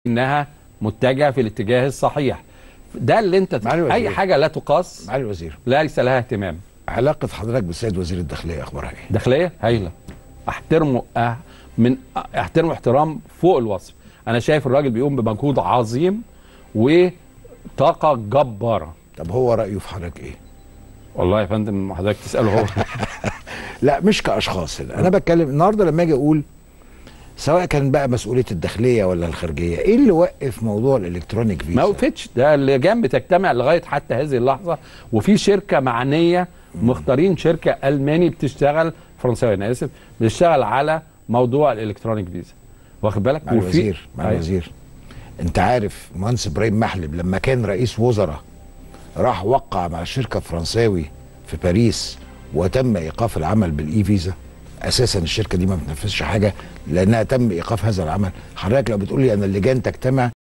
انها متجهه في الاتجاه الصحيح ده اللي انت معالي الوزير. اي حاجه لا تقاس معالي الوزير ليس لها اهتمام علاقه حضرتك بالسيد وزير الداخليه اخبارها ايه؟ داخليه هايله احترمه أه من احترمه احترام فوق الوصف انا شايف الراجل بيقوم بمجهود عظيم وطاقه جباره طب هو رايه في حضرتك ايه؟ والله يا فندم حضرتك تساله هو لا مش كاشخاص هنا. انا بتكلم النهارده لما اجي اقول سواء كان بقى مسؤوليه الداخليه ولا الخارجيه ايه اللي وقف موضوع الالكترونيك فيزا ما وقفتش ده اللجان بتجتمع لغايه حتى هذه اللحظه وفي شركه معنيه مختارين شركه الماني بتشتغل فرنساوي انا اسف بتشتغل على موضوع الالكترونيك فيزا واخد بالك مع الوزير مع أيوة. الوزير انت عارف مهندس ابراهيم محلب لما كان رئيس وزراء راح وقع مع شركه فرنساوي في باريس وتم ايقاف العمل بالاي فيزا اساسا الشركه دي ما بتنفذش حاجه لانها تم ايقاف هذا العمل حضرتك لو بتقول لي ان اللجان تجتمع